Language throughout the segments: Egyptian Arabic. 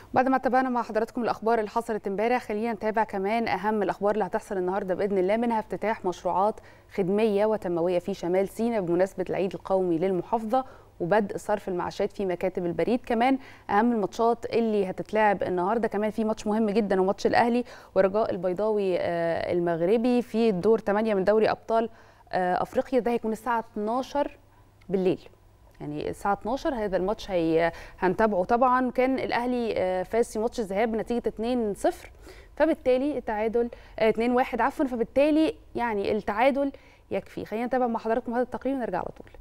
بعد ما تابعنا مع حضراتكم الاخبار اللي حصلت امبارح خلينا نتابع كمان اهم الاخبار اللي هتحصل النهارده باذن الله منها افتتاح مشروعات خدميه وتنمويه في شمال سيناء بمناسبه العيد القومي للمحافظه وبدء صرف المعاشات في مكاتب البريد كمان اهم الماتشات اللي هتتلعب النهارده كمان في ماتش مهم جدا وماتش الاهلي ورجاء البيضاوي المغربي في الدور 8 من دوري ابطال افريقيا ده هيكون الساعه 12 بالليل يعني الساعه 12 هذا الماتش هي هنتابعه طبعا كان الاهلي فاز في ماتش الذهاب بنتيجه 2-0 فبالتالي التعادل 2-1 عفوا فبالتالي يعني التعادل يكفي خلينا نتابع مع حضراتكم هذا التقرير ونرجع على طول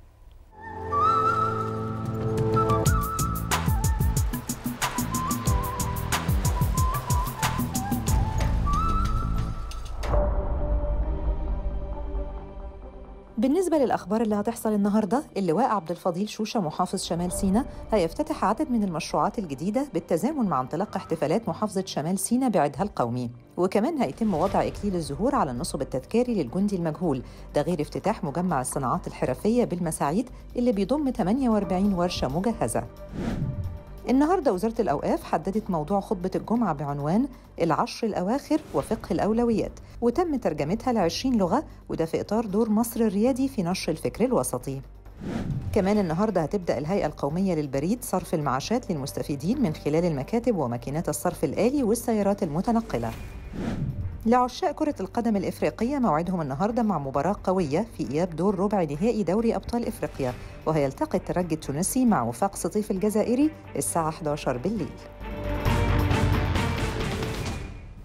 بالنسبة للأخبار اللي هتحصل النهاردة اللواء عبد الفضيل شوشة محافظ شمال سيناء هيفتتح عدد من المشروعات الجديدة بالتزامن مع انطلاق احتفالات محافظة شمال سيناء بعيدها القومي وكمان هيتم وضع إكليل الزهور على النصب التذكاري للجندي المجهول ده غير افتتاح مجمع الصناعات الحرفية بالمساعيد اللي بيضم 48 ورشة مجهزة النهارده وزاره الاوقاف حددت موضوع خطبه الجمعه بعنوان العشر الاواخر وفقه الاولويات وتم ترجمتها ل 20 لغه وده في اطار دور مصر الريادي في نشر الفكر الوسطي. كمان النهارده هتبدا الهيئه القوميه للبريد صرف المعاشات للمستفيدين من خلال المكاتب وماكينات الصرف الالي والسيارات المتنقله. لعشاق كرة القدم الإفريقية موعدهم النهاردة مع مباراة قوية في إياب دور ربع نهائي دوري أبطال إفريقيا وهيلتقي الترجي التونسي مع وفاق سطيف الجزائري الساعة 11 بالليل